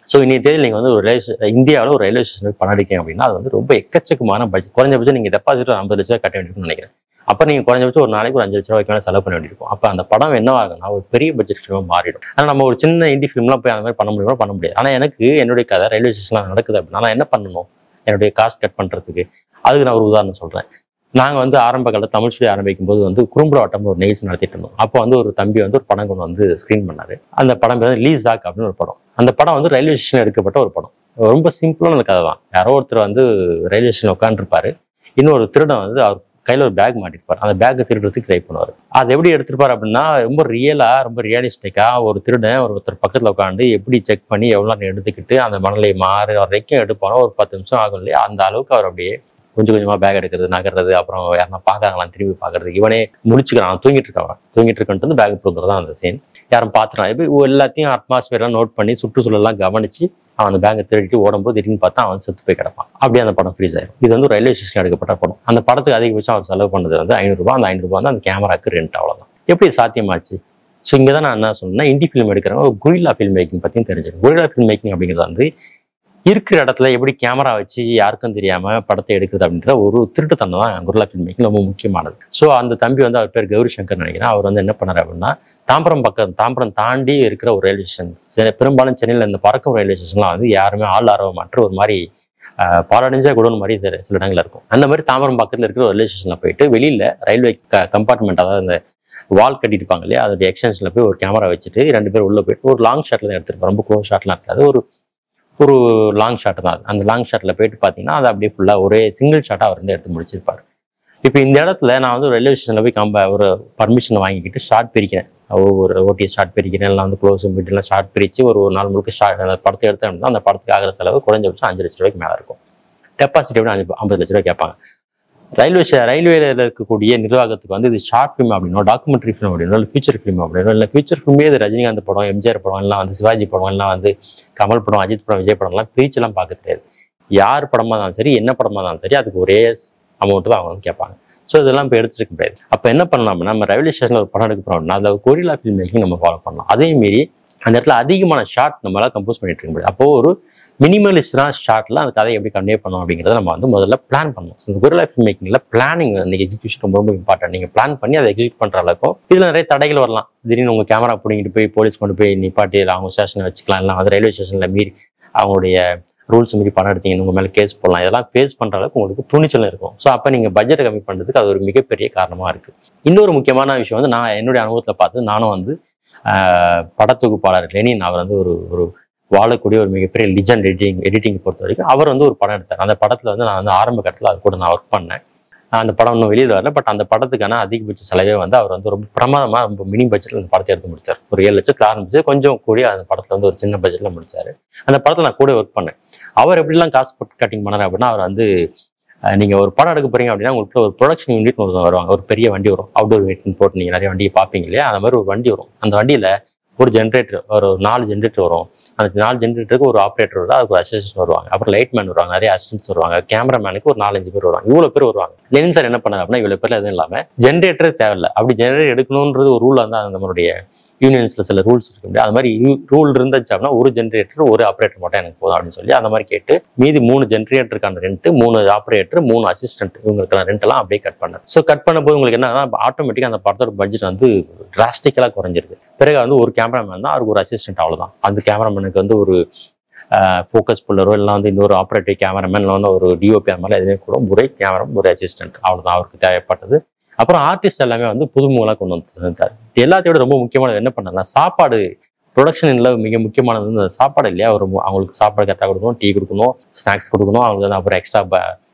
ஸோ இன்னைக்கு தேதி நீங்கள் வந்து ஒரு ரயில்வே இந்தியாவில் ஒரு ரயில்வே ஸ்டேஷனுக்கு பணம் அடிக்கீங்க அப்படின்னா அது வந்து ரொம்ப எக்கச்சக்கமான பட்ஜெட் குறைஞ்சபட்சம் நீங்கள் டெபாசிட் ஒரு ஐம்பது லட்ச ரூபா கட்ட வேண்டியிருக்கும்னு நினைக்கிறேன் அப்போ நீங்கள் குறைஞ்சபட்சம் ஒரு நாளைக்கு ஒரு அஞ்சு லட்ச ரூபாய்க்கு மேலே செலவு பண்ண வேண்டியிருக்கும் அப்போ அந்த படம் என்ன ஆகும்னா ஒரு பெரிய பட்ஜெட் ஃபிலிமாக மாறிடும் ஆனால் நம்ம ஒரு சின்ன இண்டி ஃபிலிம்லாம் போய் அந்த மாதிரி பண்ண முடியுமா பண்ண முடியாது ஆனால் எனக்கு என்னுடைய கதை ரயில்வே ஸ்டேஷனில் நடக்குது அப்படின்னா நான் என்ன பண்ணணும் என்னுடைய காஸ்ட் கட் பண்ணுறதுக்கு அதுக்கு நான் ஒரு உதாரணம் சொல்கிறேன் நாங்கள் வந்து ஆரம்ப காலத்தில் தமிழ் சொல்லி ஆரம்பிக்கும் போது வந்து குறும்புற வட்டம்னு ஒரு நிகழ்ச்சி நடத்திட்டு இருந்தோம் அப்போ வந்து ஒரு தம்பி வந்து ஒரு படம் கொண்டு வந்து ஸ்க்ரீன் பண்ணாரு அந்த படம் பேர் வந்து லீஸ் ஜாக் அப்படின்னு ஒரு படம் அந்த படம் வந்து ரயில்வே ஸ்டேஷன் எடுக்கப்பட்ட ஒரு படம் ரொம்ப சிம்பிளான கதை தான் யாரோ ஒருத்தர் வந்து ரயில்வே ஸ்டேஷன் உட்காந்துருப்பாரு இன்னொரு திருடன் வந்து அவர் கையில் ஒரு பேக் மாட்டிருப்பார் அந்த பேக்கை திருடுறதுக்கு ட்ரை பண்ணுவார் அது எப்படி எடுத்திருப்பார் அப்படின்னா ரொம்ப ரியலா ரொம்ப ரியலிஸ்டிக்கா ஒரு திருடன் ஒருத்தர் பக்கத்தில் உட்காந்து எப்படி செக் பண்ணி எவ்வளோ நேரம் எடுத்துக்கிட்டு அந்த மணலை மாறு வரைக்கும் எடுப்பானோ ஒரு பத்து நிமிஷம் ஆகும் இல்லையா அந்த அளவுக்கு அவர் அப்படியே கொஞ்சம் கொஞ்சமாக பேக் எடுக்கிறது நகர்றது அப்புறம் யாருன்னா பார்க்கறாங்களாம் திரும்பி பார்க்கறது இவனே முடிச்சுக்கிறான் அவன் தூங்கிட்டு இருக்கான் தூங்கிட்டு இருக்கன்ட்டு வந்து பேக் பிடுங்கிறது தான் அந்த சீன் யாரும் பார்த்துறான் எப்படி எல்லாத்தையும் அட்மாஸ்பியர்லாம் நோட் பண்ணி சுற்றுச்சூழலாம் கவனிச்சு அவன் அந்த பேங்கை திருடிட்டு ஓடும்போது திடீர்னு பார்த்தா அவன் செத்து போய் கிடப்பான் அப்படியே அந்த படம் ஃப்ரீஸ் ஆயிரும் இது வந்து ரயில்வே ஸ்டேஷன் எடுக்கப்பட்ட படம் அந்த படத்துக்கு அதிகபட்சம் அவர் செலவு பண்ணது வந்து ஐநூறுரூபா அந்த ஐநூறுரூபா வந்து அந்த கேமராக்கு ரெண்ட் அவ்வளோதான் எப்படி சாத்தியமாச்சு ஸோ இங்கே தான் நான் என்ன சொன்னேன்னா இண்டி ஃபிலிம் எடுக்கிறவங்க ஒரு குரில்லா ஃபில்ம் மேக்கிங் பற்றியும் தெரிஞ்சிடும் குரில்லா ஃபில்ம் மேக்கிங் அப்படிங்கிறது வந்து இருக்கிற இடத்துல எப்படி கேமரா வச்சு யாருக்கும் தெரியாம படத்தை எடுக்குது அப்படின்ற ஒரு திருட்டுத்தனம் தான் குரில்லா ஃபில்ம் மேக்கிங் ரொம்ப முக்கியமானது ஸோ அந்த தம்பி வந்து அவர் பேர் கௌரி சங்கர் நினைக்கிறேன் அவர் வந்து என்ன பண்ணாரு அப்படின்னா தாம்பரம் பக்கம் தாம்பரம் தாண்டி இருக்கிற ஒரு ரயில்வே ஸ்டேஷன் பெரும்பாலும் சென்னையில் இந்த பறக்கும் ரயில்வே ஸ்டேஷன்லாம் வந்து யாருமே ஆள் ஆர்வமற்ற ஒரு மாதிரி ஆஹ், பாலடைஞ்ச குடோன் மாதிரி சில சில இடங்கள்ல இருக்கும் அந்த மாதிரி தாம்பரம் பக்கத்தில் இருக்கிற ஒரு ரயில்வே ஸ்டேஷனில் போயிட்டு வெளியில ரயில்வே கம்பார்ட்மெண்ட் அதாவது அந்த வால் கட்டியிருப்பாங்க இல்லையா அதோட எக்ஸ்டென்ஷனில் போய் ஒரு கேமரா வச்சுட்டு ரெண்டு பேர் உள்ள போயிட்டு ஒரு லாங் ஷாட்ல தான் எடுத்திருப்பாரு ரொம்ப க்ளோஸ் ஷாட்லாம் இருக்காது ஒரு ஒரு லாங் ஷாட் தான் அது. அந்த லாங் ஷாட்ல போயிட்டு பார்த்தீங்கன்னா அது அப்படியே ஃபுல்லாக ஒரே சிங்கிள் ஷாட்டாக அவர் வந்து எடுத்து முடிச்சிருப்பாரு இப்போ இந்த இடத்துல நான் வந்து ரயில்வே ஸ்டேஷனில் போய் கம்ப ஒரு பர்மிஷன் வாங்கிக்கிட்டு ஷார்ட் பிரிக்கிறேன் ஒரு ஓடி ஷார்ட் பிரிக்கிறேன் இல்லை வந்து க்ளோஸ் மீட்டர்லாம் ஷார்ட் பிரித்து ஒரு ஒரு நாள் முழுக்க ஷார்ட் அந்த படத்தை எடுத்தேன் அப்படின்னா அந்த படத்துக்கு ஆகிற செலவு குறைஞ்சபட்சம் அஞ்சு லட்ச ரூபாய்க்கு மேலே இருக்கும் டெபாசிட் எப்படி அஞ்சு ஐம்பது லட்ச ரூபாய் கேட்பாங்க ரயில்வே ஸ்டே ரயில்வேல இருக்கக்கூடிய நிர்வாகத்துக்கு வந்து இது ஷார்ட் ஃபிலிம் அப்படின்னோ டாக்குமெண்ட்ரி ஃபிலிம் அப்படின்னோ இல்லை ஃபீச்சர் ஃபிலிம் அப்படின்னோ இல்லை ஃபீச்சர் ஃபிலிமே இது ரஜினிகாந்த் படம் எம்ஜிஆர் படம் எல்லாம் வந்து சிவாஜி படம் எல்லாம் வந்து கமல் படம் அஜித் படம் விஜய் படம்லாம் பிரிச்செல்லாம் பார்க்க தெரியாது யார் படமா இருந்தாலும் சரி என்ன படமா இருந்தாலும் சரி அதுக்கு ஒரே அமௌண்ட் தான் அவங்க வந்து கேட்பாங்க ஸோ இதெல்லாம் இப்போ எடுத்துருக்க முடியாது அப்போ என்ன பண்ணலாம் அப்படின்னா நம்ம ரயில்வே ஸ்டேஷனில் ஒரு படம் எடுக்க போறோம் அப்படின்னா அதில் கொரிலா ஃபில்ம் மேக்கிங் நம்ம ஃபாலோ பண்ணலாம் அதே மீறி அந்த இடத்துல அதிகமான ஷார்ட் நம்மளால கம்போஸ் பண்ணிட்டு இருக்க முடியாது அப்போ ஒரு மினிமலிஸ்டான ஷார்ட்ல அந்த கதையை எப்படி கன்வே பண்ணணும் அப்படிங்கிறத நம்ம வந்து முதல்ல பிளான் பண்ணணும் So, இந்த கொரிலா ஃபில்ம் மேக்கிங்ல பிளானிங் அந்த எக்ஸிகியூஷன் ரொம்ப ரொம்ப இம்பார்ட்டன்ட் நீங்க பிளான் பண்ணி அதை எக்ஸிக்யூட் பண்ற அளவுக்கும் இதுல நிறைய தடைகள் வரலாம் திடீர்னு உங்க கேமரா பிடிங்கிட்டு போய் போலீஸ் கொண்டு போய் நிப்பாட்டி இல்லை அவங்க ஸ்டேஷனை வச்சுக்கலாம் இல்லை வந்து ரயில்வே ஸ்டேஷன்ல மீறி அவங்களுடைய ரூல்ஸ் மீறி பணம் எடுத்தீங்க உங்க மேல கேஸ் போடலாம் இதெல்லாம் ஃபேஸ் பண்ற அளவுக்கு உங்களுக்கு துணிச்சல் இருக்கும் ஸோ அப்போ நீங்க பட்ஜெட்டை கம்மி பண்றதுக்கு அது ஒரு மிகப்பெரிய காரணமா இருக்கு இன்னொரு முக்கியமான விஷயம் வந்து நான் என்னுடைய அனுபவத்துல பார்த்து நானும் வந்து ஆஹ், படத்தொகுப்பாளர் லெனின் அவர் வந்து ஒரு ஒரு வாழக்கூடிய ஒரு மிகப்பெரிய லிஜண்ட் எடிட்டிங் எடிட்டிங் பொறுத்த வரைக்கும் அவர் வந்து ஒரு படம் எடுத்தார் அந்த படத்துல வந்து நான் வந்து ஆரம்ப கட்டத்தில் அது கூட நான் ஒர்க் பண்ணேன் அந்த படம் இன்னும் வெளியில் வரல பட் அந்த படத்துக்கான அதிகபட்ச செலவே வந்து அவர் வந்து ரொம்ப பிரமாதமா ரொம்ப மினி பட்ஜெட்ல அந்த படத்தை எடுத்து முடிச்சார் ஒரு ஏழு லட்சத்துல ஆரம்பிச்சு கொஞ்சம் கூடி அந்த படத்துல வந்து ஒரு சின்ன பட்ஜெட்ல முடிச்சாரு அந்த படத்துல நான் கூட ஒர்க் பண்ணேன் அவர் எப்படிலாம் காசு போட்டு கட்டிங் பண்ணாரு அப்படின்னா அவர் வந்து அஹ், நீங்க ஒரு படம் எடுக்க போறீங்க அப்படின்னா உங்களுக்கு ஒரு ப்ரொடக்ஷன் யூனிட் ஒரு வருவாங்க ஒரு பெரிய வண்டி வரும் அவுடோர் யூனிட்னு போட்டு நீங்க நிறைய வண்டியை பார்ப்பீங்க இல்லையா அந்த மாதிரி ஒரு வண்டி வரும் அந்த வண்டியில ஒரு ஜென்ரேட்டர் ஒரு நாலு ஜென்ரேட்டர் வரும் அந்த நாலு ஜென்ரேட்டருக்கு ஒரு ஆப்ரேட்டர் வரும் அதுக்கு ஒரு அசிஸ்டன்ட் வருவாங்க அப்புறம் லைட் மேன் வருவாங்க நிறைய அசிஸ்டன்ட்ஸ் வருவாங்க கேமராமேனுக்கு ஒரு நாலஞ்சு பேர் வருவாங்க இவ்வளவு பேர் வருவாங்க லெனின் சார் என்ன பண்ணாரு அப்படின்னா இவ்வளவு பேர்ல எதுவும் இல்லாம ஜென்ரேட்டர் தேவையில்ல அப்படி ஜென்ரேட்டர் எடுக்கணுன்றது ஒரு ரூல் வந்து நம்மளுடைய யூனியன்ஸ்ல சில ரூல்ஸ் இருக்கு இல்லையா? அது மாதிரி ரூல் இருந்துச்சு அப்படின்னா ஒரு ஜென்ரேட்டர் ஒரு ஆப்ரேட்டர் மட்டும் எனக்கு போதும் அப்படின்னு சொல்லி அந்த மாதிரி கேட்டு மீதி மூணு ஜென்ரேட்டருக்கான ரெண்ட் மூணு ஆப்ரேட்டர் மூணு அசிஸ்டன்ட் இவங்களுக்கான ரெண்ட் எல்லாம் அப்படியே கட் பண்ணேன் ஸோ கட் பண்ணும்போது உங்களுக்கு என்ன ஆட்டோமேட்டிக்காக அந்த படத்தோட பட்ஜெட் வந்து டிராஸ்டிக்கலாக குறைஞ்சிருக்கு பிறகு வந்து ஒரு கேமராமேன் தான் அவருக்கு ஒரு அசிஸ்டன்ட் அவ்வளவுதான் அந்த கேமராமேனுக்கு வந்து ஒரு ஃபோக்கஸ் புல்லரோ இல்லை வந்து இன்னொரு ஆப்ரேட்டிவ் கேமராமேன் இல்லை வந்து ஒரு டிஓபி அந்த மாதிரி எதுவுமே கூட ஒரே கேமரா ஒரு அசிஸ்டன்ட் அவ்வளவுதான் அவருக்கு தேவைப்பட்டது அப்புறம் ஆர்டிஸ்ட் எல்லாமே வந்து புதுமுகலாம் கொண்டு வந்து தந்தார் இது எல்லாத்தையும் விட ரொம்ப முக்கியமானது என்ன பண்ணனா சாப்பாடு ப்ரொடக்ஷனில் மிக முக்கியமானது வந்து அந்த சாப்பாடு இல்லையா ஒரு மு- அவங்களுக்கு சாப்பாடு கரெக்டாக கொடுக்கணும் டீ கொடுக்கணும் ஸ்நாக்ஸ் கொடுக்கணும் அவங்களுக்கு வந்து அப்புறம் எக்ஸ்ட்ரா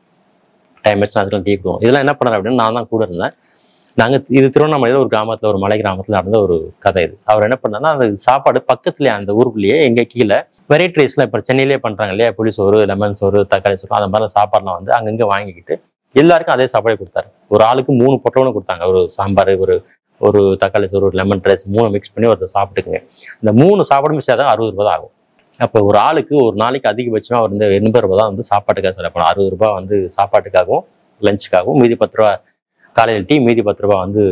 டைம் ஆச்சு அதுக்கெல்லாம் டீ கொடுக்கணும் இதெல்லாம் என்ன பண்ணார் அப்படின்னு நான் தான் கூட இருந்தேன் நாங்கள் இது திருவண்ணாமலையில் ஒரு கிராமத்தில் ஒரு மலை கிராமத்தில் நடந்த ஒரு கதை இது அவர் என்ன பண்ணாருன்னா அந்த சாப்பாடு பக்கத்துலேயே அந்த ஊருக்குள்ளேயே எங்க கீழே வெரைட்டி ரைஸ்லாம் இப்போ சென்னையிலே பண்ணுறாங்க இல்லையா புளி சோறு லெமன் சோறு தக்காளி சோறு அந்த மாதிரிலாம் சாப்பாடுலாம் வந்து அங்கங்கே வாங்கிக்கிட்டு எல்லாருக்கும் அதே சாப்பாடே கொடுத்தாரு ஒரு ஆளுக்கு மூணு பொட்டவனும் கொடுத்தாங்க ஒரு சாம்பார் ஒரு ஒரு தக்காளி சோறு ஒரு லெமன் ரைஸ் மூணு மிக்ஸ் பண்ணி ஒருத்தர் சாப்பிட்டுக்குங்க இந்த மூணு சாப்பாடும் மிஸ் ஆகும் அறுபது ரூபாய் தான் ஆகும் அப்போ ஒரு ஆளுக்கு ஒரு நாளைக்கு அதிகபட்சமாக அவர் வந்து எண்பது ரூபாய் தான் வந்து சாப்பாட்டுக்காக செலவு பண்ணும் அறுபது ரூபாய் வந்து சாப்பாட்டுக்காகவும் லஞ்சுக்காகவும் மீதி பத்து ரூபா காலையில் டீ மீதி பத்து ரூபா வந்து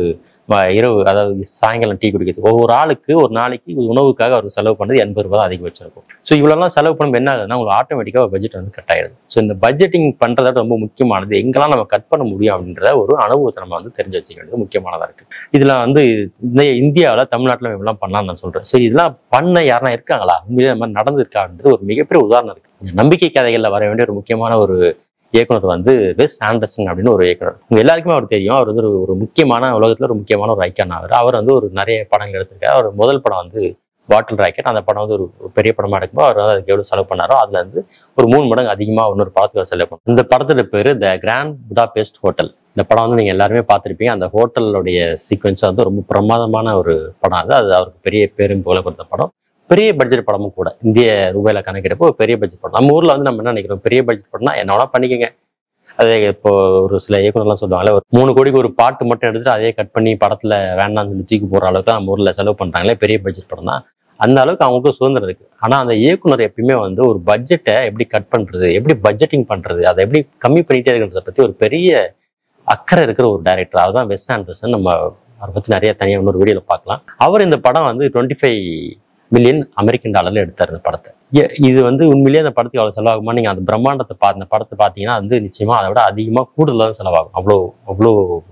வ- இரவு அதாவது சாயங்காலம் டீ குடிக்கிறது ஒவ்வொரு ஆளுக்கு ஒரு நாளைக்கு உணவுக்காக அவர் செலவு பண்ணது எண்பது ரூபாய் தான் அதிகபட்சம் இருக்கும் ஸோ இவ்வளோலாம் செலவு பண்ணும்போது என்ன ஆகுதுன்னா உங்களுக்கு ஆட்டோமேட்டிக்காக பட்ஜெட் வந்து கட் ஆயிடுது ஸோ இந்த பட்ஜெட்டிங் பண்ணுறது ரொம்ப முக்கியமானது எங்கெல்லாம் நம்ம கட் பண்ண முடியும் அப்படின்ற ஒரு அனுபவத்தை நம்ம வந்து தெரிஞ்சு வச்சுக்க வேண்டியது முக்கியமானதாக இருக்கு இதில் வந்து இந்த இந்தியாவில் தமிழ்நாட்டில் இப்படிலாம் பண்ணலாம்னு நான் சொல்கிறேன் சரி இதெல்லாம் பண்ண யாருனா இருக்காங்களா உண்மையிலே இந்த மாதிரி நடந்திருக்கா அப்படின்றது ஒரு மிகப்பெரிய உதாரணம் இருக்கு இந்த நம்பிக்கை கதைகளில் வர வேண்டிய ஒரு முக்கியமான ஒரு இயக்குனர் வந்து வெஸ் ஆண்டர்சன் அப்படின்னு ஒரு இயக்குனர் உங்க எல்லாருக்குமே அவர் தெரியும் அவர் வந்து ஒரு ஒரு முக்கியமான உலகத்துல ஒரு முக்கியமான ஒரு ஐக்கான் அவர் அவர் வந்து ஒரு நிறைய படங்கள் எடுத்திருக்காரு அவர் முதல் படம் வந்து பாட்டில் ராக்கெட் அந்த படம் வந்து ஒரு ஒரு பெரிய படமா எடுக்கும்போது அவர் வந்து அதுக்கு எவ்வளவு செலவு பண்ணாரோ அதுல இருந்து ஒரு மூணு மடங்கு அதிகமா இன்னொரு படத்துக்கு செலவு பண்ணும் இந்த படத்தோட பேரு த கிராண்ட் புடாபெஸ்ட் ஹோட்டல் இந்த படம் வந்து நீங்க எல்லாருமே பார்த்திருப்பீங்க அந்த ஹோட்டலுடைய சீக்வன்ஸ் வந்து ரொம்ப பிரமாதமான ஒரு படம் அது அது அவருக்கு பெரிய பேரும் புகழ கொடுத்த படம் பெரிய பட்ஜெட் படமும் கூட இந்திய ரூபாயில கணக்கிடப்போ ஒரு பெரிய பட்ஜெட் படம் நம்ம ஊர்ல வந்து நம்ம என்ன நினைக்கிறோம் பெரிய பட்ஜெட் படம்னா என்ன வேணா பண்ணிக்கங்க அதே இப்போ ஒரு சில இயக்குனர்லாம் சொல்லுவாங்கல்ல ஒரு மூணு கோடிக்கு ஒரு பாட்டு மட்டும் எடுத்துட்டு அதே கட் பண்ணி படத்துல வேண்டாம்னு சொல்லி தூக்கி போற அளவுக்கு நம்ம ஊர்ல செலவு பண்றாங்களே பெரிய பட்ஜெட் படம் தான் அந்த அளவுக்கு அவங்களுக்கும் சுதந்திரம் இருக்கு ஆனா அந்த இயக்குனர் எப்பயுமே வந்து ஒரு பட்ஜெட்டை எப்படி கட் பண்றது எப்படி பட்ஜெட்டிங் பண்றது அதை எப்படி கம்மி பண்ணிட்டே இருக்கிறத பத்தி ஒரு பெரிய அக்கறை இருக்கிற ஒரு டைரக்டர் அதுதான் வெஸ் ஆண்டர்சன் நம்ம அவரை பத்தி நிறைய தனியாக இன்னொரு வீடியோல பார்க்கலாம் அவர் இந்த படம் வந்து டுவெண்ட்டி ஃபைவ் மில்லியன் அமெரிக்கன் டாலர்ல எடுத்தார் இந்த படத்தை ஏ- இது வந்து உண்மையிலேயே அந்த படத்துக்கு அவ்வளவு செலவாகுமா நீங்க அந்த பிரம்மாண்டத்தை பார்த்து அந்த படத்தை பார்த்தீங்கன்னா வந்து நிச்சயமா அதை விட அதிகமா கூடுதலாக தான் செலவாகும் அவ்வளோ அவ்வளோ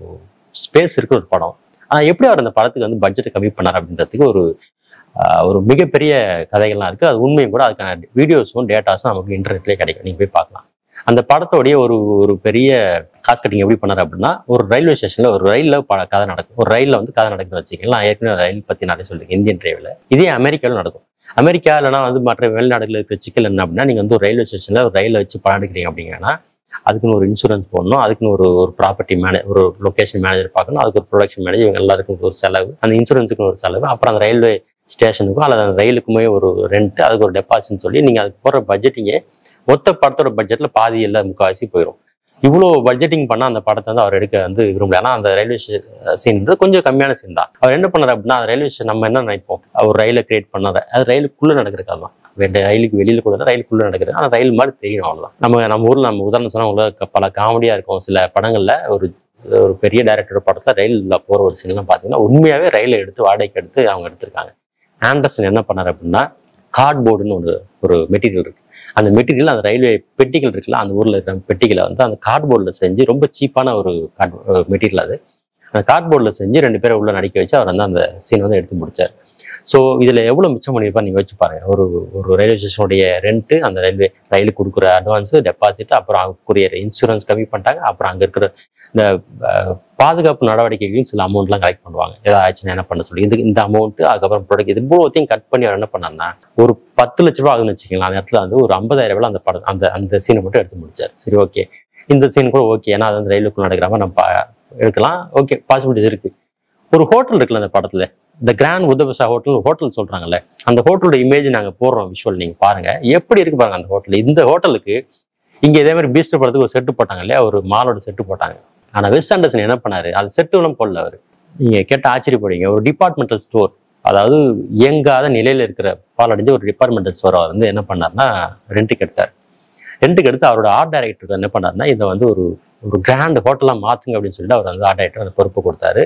ஸ்பேஸ் இருக்கிற ஒரு படம் ஆனா எப்படி அவர் அந்த படத்துக்கு வந்து பட்ஜெட் கம்மி பண்ணார் அப்படின்றதுக்கு ஒரு ஆஹ், ஒரு மிகப்பெரிய கதைகள்லாம் இருக்கு அது உண்மையும் கூட அதுக்கான வீடியோஸும் டேட்டாஸும் நமக்கு இன்டர்நெட்லேயே கிடைக்கும் நீங்க போய் பார்க்கலாம் அந்த படத்தோடைய ஒரு ஒரு பெரிய காஸ்ட் கட்டிங் எப்படி பண்ணார் அப்படின்னா ஒரு ரயில்வே ஸ்டேஷன்ல ஒரு ரயில்ல ப கதை நடக்கும் ஒரு ரயில்ல வந்து கதை நடக்குதுன்னு வச்சுக்கலாம் நான் ஏற்கனவே ரயில் பத்தி நிறைய சொல்லியிருக்கேன் இந்தியன் ரயில்ல இதே அமெரிக்காவில் நடக்கும் அமெரிக்கா இல்லைனா வந்து மற்ற வெளிநாடுகளில் இருக்கிற சிக்கல் என்ன அப்படின்னா நீங்க வந்து ஒரு ரயில்வே ஸ்டேஷன்ல ஒரு ரயிலை வச்சு படம் எடுக்கிறீங்க அப்படிங்கன்னா அதுக்குன்னு ஒரு இன்சூரன்ஸ் போடணும் அதுக்குன்னு ஒரு ஒரு ப்ராப்பர்ட்டி மேனே ஒரு லொகேஷன் மேனேஜர் பார்க்கணும் அதுக்கு ஒரு ப்ரொடக்ஷன் மேனேஜர் இவங்க எல்லாருக்கும் ஒரு செலவு அந்த இன்சூரன்ஸுக்கு ஒரு செலவு அப்புறம் அந்த ரயில்வே ஸ்டேஷனுக்கும் அல்லது அந்த ரயிலுக்குமே ஒரு ரெண்ட் அதுக்கு ஒரு டெபாசிட்னு சொல்லி நீங்க அதுக்கு போடுற பட்ஜெட்டிங்கே மொத்த படத்தோட பட்ஜெட்ல பாதி இல்லை முக்கால்வாசி போயிடும் இவ்வளோ பட்ஜெட்டிங் பண்ண அந்த படத்தை வந்து அவர் எடுக்க வந்து விரும்பல ஏன்னா அந்த ரயில்வே சீன் கொஞ்சம் கம்மியான சீன் தான் அவர் என்ன பண்ணார் அப்படின்னா அந்த ரயில்வே ஸ்டேஷன் நம்ம என்ன நினைப்போம் ஒரு ரயிலை கிரியேட் பண்ணாத அது ரயிலுக்குள்ள நடக்கிற கதை தான் வேற ரயிலுக்கு வெளியில கூட இல்ல, ரயிலுக்குள்ள நடக்குது ஆனால் ரயில் மாதிரி தெரியும் அவ்வளவுதான் நம்ம நம்ம ஊர்ல நம்ம உதாரணம் சொன்னா உங்களுக்கு பல காமெடியா இருக்கும் சில படங்கள்ல ஒரு ஒரு பெரிய டைரக்டர் படத்துல ரயில்ல போற ஒரு சீன்லாம் பாத்தீங்கன்னா உண்மையாவே ரயிலை எடுத்து வாடகைக்கு எடுத்து அவங்க எடுத்திருக்காங்க ஆண்டர்சன் என்ன பண்ணார் அப்படின்னா கார்ட்போர்டுன்னு ஒரு ஒரு மெட்டீரியல் இருக்கு அந்த மெட்டீரியல் அந்த ரயில்வே பெட்டிகள் இருக்குல்ல அந்த ஊர்ல இருக்கிற பெட்டிகளை வந்து அந்த கார்ட்போர்டில் செஞ்சு ரொம்ப சீப்பான ஒரு கார்ட் மெட்டீரியல் அது அந்த கார்ட்போர்டில் செஞ்சு ரெண்டு பேரை உள்ள நடிக்க வச்சு அவர் வந்து அந்த சீன் வந்து எடுத்து முடிச்சார் ஸோ இதில் எவ்வளோ மிச்சம் பண்ணியிருப்பா நீங்கள் வச்சு பாருங்க ஒரு ஒரு ரயில்வே ஸ்டேஷனுடைய ரெண்ட்டு அந்த ரயில்வே ரயிலுக்கு கொடுக்குற அட்வான்ஸு டெபாசிட் அப்புறம் அதுக்குரிய இன்சூரன்ஸ் கம்மி பண்ணிட்டாங்க அப்புறம் அங்கே இருக்கிற இந்த அஹ், பாதுகாப்பு நடவடிக்கைகளையும் சில அமௌண்ட்லாம் கலெக்ட் பண்ணுவாங்க ஏதாவது ஆச்சுன்னா என்ன பண்ண சொல்லி இதுக்கு இந்த அமௌண்ட்டு அதுக்கப்புறம் ப்ராடக்ட் இது இவ்வளோத்தையும் கட் பண்ணி அவர் என்ன பண்ணார்னா ஒரு பத்து லட்ச ரூபா ஆகுதுன்னு வச்சுக்கலாம் அந்த இடத்துல வந்து ஒரு ஐம்பதாயிரம் ரூபாய் அந்த படம் அந்த அந்த சீனை மட்டும் எடுத்து முடிச்சார் சரி ஓகே இந்த சீன் கூட ஓகே ஏன்னா அது வந்து ரயிலுக்குள்ள நடக்கிற மாதிரி நம்ம பா- எடுக்கலாம் ஓகே பாசிபிலிட்டிஸ் இருக்கு ஒரு ஹோட்டல் இருக்குல்ல அந்த படத்துல இந்த கிராண்ட் உதபசா ஹோட்டல் ஹோட்டல் சொல்றாங்கல்ல அந்த ஹோட்டலோட இமேஜ் நாங்க போடுறோம் விஷுவல் நீங்க பாருங்க எப்படி இருக்கு பாருங்க அந்த ஹோட்டல் இந்த ஹோட்டலுக்கு இங்க இதே மாதிரி பீஸ்ட் படத்துக்கு ஒரு செட்டு போட்டாங்க இல்லையா ஒரு மாலோட செட்டு போட்டாங்க ஆனா வெஸ் ஆண்டர்சன் என்ன பண்ணாரு அது செட்டுலாம் போடல அவரு நீங்க கேட்ட ஆச்சரியப்படுவீங்க ஒரு டிபார்ட்மெண்டல் ஸ்டோர் அதாவது இயங்காத நிலையில இருக்கிற பாலடைஞ்ச ஒரு டிபார்ட்மெண்டல் ஸ்டோர் அவர் வந்து என்ன பண்ணாருன்னா ரெண்டுக்கு எடுத்தார் ரெண்டுக்கு எடுத்து அவரோட ஆர்ட் டைரக்டருக்கு என்ன பண்ணாருன்னா இதை வந்து ஒரு ஒரு கிராண்ட் ஹோட்டலாக மாத்துங்க அப்படின்னு சொல்லிட்டு அவர் வந்து ஆர்ட் டைரக்டர் அந்த பொறுப்பு கொடுத்தாரு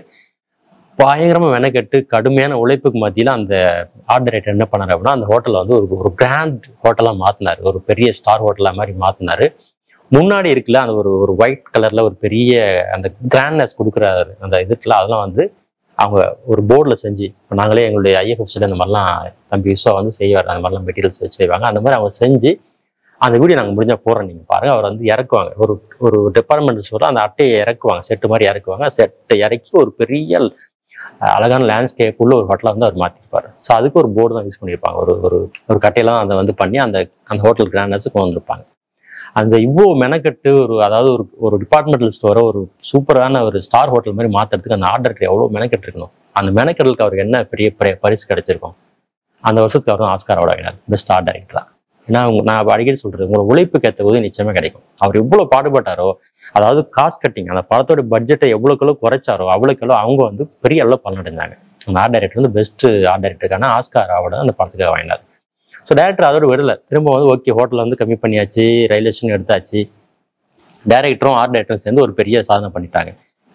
பயங்கரமா மெனக்கெட்டு கடுமையான உழைப்புக்கு மத்தியில அந்த ஆர்ட் டைரக்டர் என்ன பண்ணாரு அப்படின்னா அந்த ஹோட்டலை வந்து ஒரு ஒரு கிராண்ட் ஹோட்டலா மாத்தினாரு ஒரு பெரிய ஸ்டார் ஹோட்டலா மாதிரி மாத்தினாரு முன்னாடி இருக்குல்ல அந்த ஒரு ஒரு ஒயிட் கலர்ல ஒரு பெரிய அந்த கிராண்ட்னஸ் கொடுக்குற அந்த இதுக்குல அதெல்லாம் வந்து அவங்க ஒரு போர்டில் செஞ்சு இப்போ நாங்களே எங்களுடைய ஐஎஃப்எஃப்சில் இந்த மாதிரிலாம் தம்பி யூஸா வந்து செய்வார் அந்த மாதிரிலாம் மெட்டீரியல்ஸ் வச்சு செய்வாங்க அந்த மாதிரி அவங்க செஞ்சு அந்த வீடியோ நாங்கள் முடிஞ்சா போடுறோம் நீங்கள் பாருங்க அவர் வந்து இறக்குவாங்க ஒரு ஒரு டிபார்ட்மெண்ட் ஸ்டோரில் அந்த அட்டையை இறக்குவாங்க செட்டு மாதிரி இறக்குவாங்க செட்டை இறக்கி ஒரு பெரிய அஹ், அழகான லேண்ட்ஸ்கேப் உள்ள ஒரு ஹோட்டலை வந்து அவர் மாற்றிருப்பாரு ஸோ அதுக்கு ஒரு போர்டு தான் யூஸ் பண்ணியிருப்பாங்க ஒரு ஒரு ஒரு கட்டையெல்லாம் அதை வந்து பண்ணி அந்த அந்த ஹோட்டல் கிராண்டர்ஸ் கொண்டு வந்திருப்பாங்க அந்த இவ்வளோ மெனக்கட்டு ஒரு அதாவது ஒரு ஒரு டிபார்ட்மெண்டல் ஸ்டோரை ஒரு சூப்பரான ஒரு ஸ்டார் ஹோட்டல் மாதிரி மாற்றுறதுக்கு அந்த ஆர்டருக்கு எவ்வளோ மெனக்கெட்டு இருக்கணும் அந்த மெனக்கெடலுக்கு அவருக்கு என்ன பெரிய பெரிய பரிசு கிடைச்சிருக்கும் அந்த வருஷத்துக்கு அவர் ஆஸ்கார் அவார்டு வாங்கினார் பெஸ்ட் ஆர்ட் டைரக்டரா ஏன்னா அவங்க- நான் அப்ப அடிக்கடி சொல்றது உங்களோட உழைப்புக்கு ஏற்ற உதவி நிச்சயமா கிடைக்கும் அவர் எவ்வளவு பாடுபட்டாரோ அதாவது காஸ்ட் கட்டிங் அந்த படத்தோட பட்ஜெட்டை எவ்வளோக்கு குறைச்சாரோ அவ்வளோக்கு அவங்க வந்து பெரிய அளவு பலனடைஞ்சாங்க அந்த ஆர்ட் டைரக்டர் வந்து பெஸ்ட் ஆர்ட் டைரக்டருக்கான ஆஸ்கார் அவார்டு அந்த படத்துக்காக வாங்கினார் ஸோ டேரக்டர் அதோட விடல திரும்ப வந்து ஓகே ஹோட்டல் வந்து கம்மி பண்ணியாச்சு ரயில்வே ஸ்டேஷன் எடுத்தாச்சு டேரக்டரும் ஆர்ட் டைரக்டரும் சேர்ந்து ஒரு பெரிய சாதனை பண்ணிட்டாங்க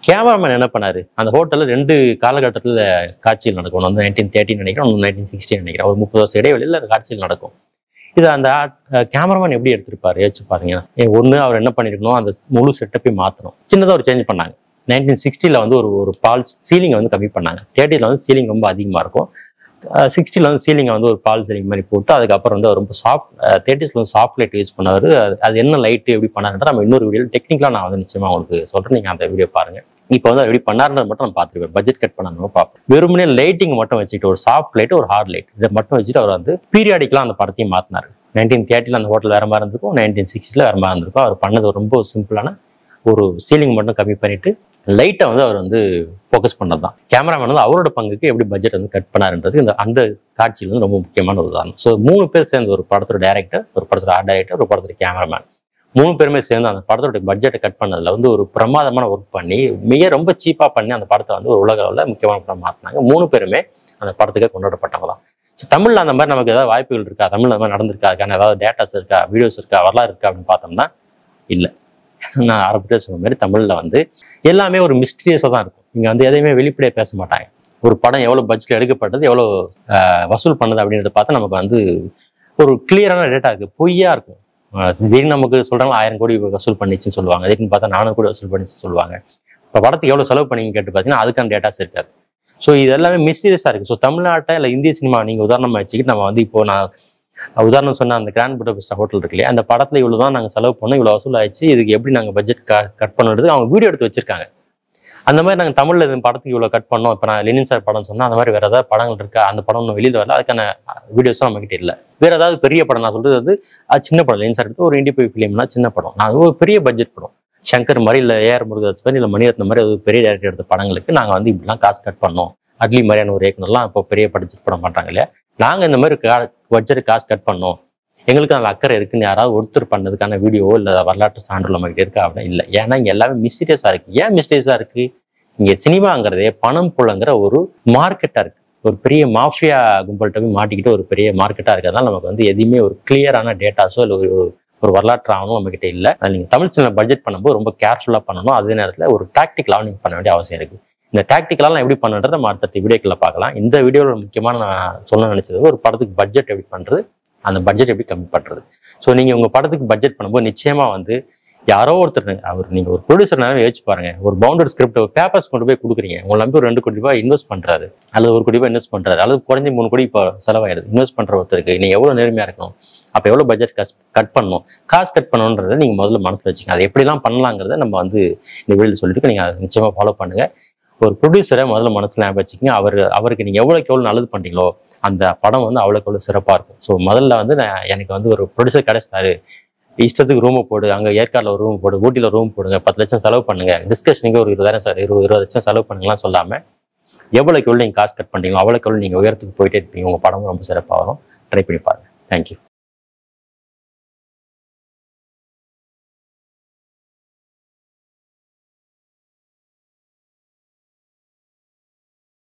கேமராமேன் என்ன பண்ணாரு அந்த ஹோட்டல்ல ரெண்டு காலகட்டத்தில் காட்சிகள் நடக்கும் ஒன்று வந்து நைன்டீன் தேர்ட்டின் நினைக்கிறேன் ஒன்று நைன்டீன் சிக்ஸ்டின் நினைக்கிறேன் ஒரு முப்பது வருஷம் இடைவெளியில் அந்த காட்சிகள் நடக்கும் இது அந்த கேமராமேன் எப்படி எடுத்திருப்பாரு யோசிச்சு பாருங்க ஒன்று அவர் என்ன பண்ணிருக்கணும் அந்த முழு செட்டப்பையும் மாற்றணும் சின்னதாக ஒரு சேஞ்ச் பண்ணாங்க நைன்டீன் சிக்ஸ்டியில் வந்து ஒரு ஒரு பால் சீலிங்கை வந்து கம்மி பண்ணாங்க தேர்ட்டியில் வந்து சீலிங் ரொம்ப அதிகமாக இருக்கும் சிக்ஸ்டியில் வந்து சீலிங்கை வந்து ஒரு பால் சீலிங் மாதிரி போட்டு அதுக்கப்புறம் வந்து அவர் ரொம்ப சாஃப்ட் தேர்ட்டிஸில் வந்து சாஃப்ட் லைட் யூஸ் பண்ணாரு அது அது என்ன லைட்டு எப்படி பண்ணாருன்ற நம்ம இன்னொரு வீடியோ டெக்னிக்கலாக நான் வந்து நிச்சயமாக உங்களுக்கு சொல்கிறேன் நீங்கள் அந்த வீடியோ பாருங்க இப்போ வந்து அவர் எப்படி பண்ணாருன்றத மட்டும் நம்ம பார்த்துருக்கோம் பட்ஜெட் கட் பண்ணாமல் பார்ப்போம் வெறுமனே லைட்டிங் மட்டும் வச்சுட்டு ஒரு சாஃப்ட் லைட் ஒரு ஹார்ட் லைட் இதை மட்டும் வச்சுட்டு அவர் வந்து பீரியாடிக்கலாக அந்த படத்தையும் மாற்றினார் நைன்டீன் தேர்ட்டியில் அந்த ஹோட்டல் வேற மாதிரி இருந்திருக்கும் நைன்டீன் சிக்ஸ்டியில் வேற மாதிரி இருந்திருக்கும் அவர் பண்ணது ரொம்ப சிம்பிளான ஒரு சீலிங் மட்டும் கம்மி பண்ணிட்டு லைட்டை வந்து அவர் வந்து ஃபோக்கஸ் பண்ணது தான் கேமராமேன் வந்து அவரோட பங்குக்கு எப்படி பட்ஜெட் வந்து கட் பண்ணாருன்றது இந்த அந்த காட்சியில் வந்து ரொம்ப முக்கியமான ஒரு உதாரணம் ஸோ மூணு பேர் சேர்ந்து ஒரு படத்தோட டைரக்டர் ஒரு படத்தோட ஆர்ட் டைரக்டர் ஒரு படத்தோட கேமராமேன் மூணு பேருமே சேர்ந்து அந்த படத்தோட பட்ஜெட்டை கட் பண்ணதுல வந்து ஒரு பிரமாதமான ஒர்க் பண்ணி மிக ரொம்ப சீப்பாக பண்ணி அந்த படத்தை வந்து ஒரு உலக அளவில் முக்கியமான படம் மாற்றினாங்க மூணு பேருமே அந்த படத்துக்கு கொண்டாடப்பட்டவங்க தான் ஸோ தமிழில் அந்த மாதிரி நமக்கு ஏதாவது வாய்ப்புகள் இருக்கா தமிழில் அந்த மாதிரி நடந்திருக்கா அதுக்கான ஏதாவது டேட்டாஸ் இருக்கா வீடியோஸ் இருக்கா வரலாறு இருக்கா அப்படின்னு பார்த்தோம்னா இல்லை நான் ஆரம்பத்தில் சொன்ன மாதிரி தமிழில் வந்து எல்லாமே ஒரு மிஸ்டீரியஸாக தான் இருக்கும் இங்கே வந்து எதையுமே வெளிப்படையாக பேச மாட்டாங்க ஒரு படம் எவ்வளோ பட்ஜெட்டில் எடுக்கப்பட்டது எவ்வளோ ஆஹ், வசூல் பண்ணது அப்படின்றத பார்த்தா நமக்கு வந்து ஒரு கிளியரான டேட்டா இருக்குது பொய்யா இருக்கும் ஆஹ், திடீர்னு நமக்கு சொல்கிறாங்க ஆயிரம் கோடி வசூல் பண்ணிச்சுன்னு சொல்லுவாங்க திடீர்னு பார்த்தா நானூறு கோடி வசூல் பண்ணிச்சுன்னு சொல்லுவாங்க இப்போ படத்துக்கு எவ்வளோ செலவு பண்ணீங்க கேட்டு பார்த்தீங்கன்னா அதுக்கான டேட்டாஸ் இருக்காது ஸோ இது எல்லாமே மிஸ்டீரியஸாக இருக்குது ஸோ தமிழ்நாட்டை இல்லை இந்திய சினிமா நீங்கள் உதாரணமாக வச்சுக்கிட்டு நம்ம வந்து இப்போ நான் உதாரணம் சொன்ன அந்த கிராண்ட் புடபிஸ்டா ஹோட்டல் இருக்கு இல்லையா அந்த படத்துல இவ்வளோ தான் நாங்கள் செலவு பண்ணோம் இவ்வளோ வசூல் ஆயிடுச்சு இதுக்கு எப்படி நாங்கள் பட்ஜெட் கட் பண்ணுறது அவங்க வீடியோ எடுத்து வச்சிருக்காங்க அந்த மாதிரி நாங்கள் தமிழில் இந்த படத்துக்கு இவ்வளோ கட் பண்ணோம் இப்போ நான் லெனின் சார் படம் சொன்னால் அந்த மாதிரி வேற ஏதாவது படங்கள் இருக்கா அந்த படம் ஒன்றும் வெளியில் வரல அதுக்கான வீடியோஸும் நம்மகிட்ட இல்லை வேற ஏதாவது பெரிய படம் நான் சொல்றது வந்து அது சின்ன படம் லெனின் சார் எடுத்து ஒரு இண்டிபை ஃபிலிம்னா சின்ன படம் நான் ஒரு பெரிய பட்ஜெட் படம் சங்கர் மாதிரி இல்லை ஏஆர் முருகதாஸ் மாதிரி இல்லை மணிரத்னம் மாதிரி ஒரு பெரிய டேரக்டர் எடுத்த படங்களுக்கு நாங்கள் வந்து இப்படிலாம் காசு கட் பண்ணோம் அட்லி மாதிரியான ஒரு இயக்குனர்லாம் இப்போ பெரிய பட்ஜெட் படம் பண்ணுறாங்க இல்லையா நாங்கள் இந்த மாதிரி பட்ஜெட் காசு கட் பண்ணோம் எங்களுக்கு அந்த அக்கறை இருக்குன்னு யாராவது ஒருத்தர் பண்ணதுக்கான வீடியோ இல்லை வரலாற்று சான்று நம்மகிட்ட இருக்கா அப்படின்னா இல்லை ஏன்னா இங்கே எல்லாமே மிஸ்டீரியஸாக இருக்கு ஏன் மிஸ்டீரியஸாக இருக்கு இங்கே சினிமாங்கிறதே பணம் புலங்கிற ஒரு மார்க்கெட்டாக இருக்கு ஒரு பெரிய மாஃபியா கும்பல்கிட்ட போய் மாட்டிக்கிட்டு ஒரு பெரிய மார்க்கெட்டாக இருக்கிறதால நமக்கு வந்து எதுவுமே ஒரு கிளியரான டேட்டாஸோ இல்லை ஒரு ஒரு வரலாற்று ஆவணம் நம்மகிட்ட இல்லை அதில் நீங்கள் தமிழ் சினிமா பட்ஜெட் பண்ணும்போது ரொம்ப கேர்ஃபுல்லாக பண்ணணும் அதே நேரத்தில் ஒரு டாக்டிக்கலாக நீங்கள் பண்ண வேண்டிய அவசியம் இருக்குது இந்த டாக்டிக்கலாக நான் எப்படி பண்ணுறது நம்ம அடுத்தடுத்த வீடியோக்களில் பார்க்கலாம் இந்த வீடியோவில் முக்கியமான நான் சொல்ல நினைச்சது ஒரு படத்துக்கு பட்ஜெட் எப்படி பண்ணுறது அந்த பட்ஜெட் எப்படி கம்மி பண்ணுறது ஸோ நீங்கள் உங்கள் படத்துக்கு பட்ஜெட் பண்ணும்போது நிச்சயமாக வந்து யாரோ ஒருத்தர் அவர் நீங்கள் ஒரு ப்ரொடியூசர் நேரம் யோசிச்சு பாருங்க ஒரு பவுண்டட் ஸ்கிரிப்ட் பேப்பர்ஸ் கொண்டு போய் கொடுக்குறீங்க உங்களை நம்பி ஒரு ரெண்டு கோடி ரூபாய் இன்வெஸ்ட் பண்ணுறாரு அல்லது ஒரு கோடி ரூபாய் இன்வெஸ்ட் பண்ணுறாரு அல்லது குறைஞ்சி மூணு கோடி இப்போ செலவாயிடுது இன்வெஸ்ட் பண்ணுற ஒருத்தருக்கு நீங்கள் எவ்வளோ நேர்மையாக இருக்கணும் அப்போ எவ்வளோ பட்ஜெட் கஸ் கட் பண்ணணும் காசு கட் பண்ணணுன்றதை நீங்கள் முதல்ல மனசில் வச்சுக்கோங்க அது எப்படிலாம் பண்ணலாங்கிறத நம்ம வந்து இந்த வீடியோவில் சொல்லிட்டு நீங்கள் அதை நிச்சயமாக ஃபாலோ பண்ணுங்க ஒரு ப்ரொடியூசரை முதல்ல மனசில் ஞாபகம் வச்சுக்கோங்க அவர் அவருக்கு நீங்கள் எவ்வளோக்கு எவ்வளோ நல்லது பண்ணுறீங்களோ அந்த படம் வந்து அவ்வளோக்கு எவ்வளோ சிறப்பாக இருக்கும் ஸோ முதல்ல வந்து நான் எனக்கு வந்து ஒரு ப்ரொடியூசர் கிடைச்சிட்டாரு இஷ்டத்துக்கு ரூமை போடு அங்கே ஏற்காடில் ஒரு ரூம் போடு ஊட்டியில் ரூம் போடுங்க பத்து லட்சம் செலவு பண்ணுங்க டிஸ்கஷனுக்கு ஒரு இருபதாயிரம் சார் இருபது இருபது லட்சம் செலவு பண்ணுங்கலாம் சொல்லாமல் எவ்வளோக்கு எவ்வளோ நீங்கள் காசு கட் பண்ணுறீங்களோ அவ்வளோக்கு எவ்வளோ நீங்கள் உயரத்துக்கு போயிட்டே இருப்பீங்க உங்கள் படமும் ரொம்ப சிறப்பாக வரும் ட்ரை பண்ணி பாருங்க தேங்க்யூ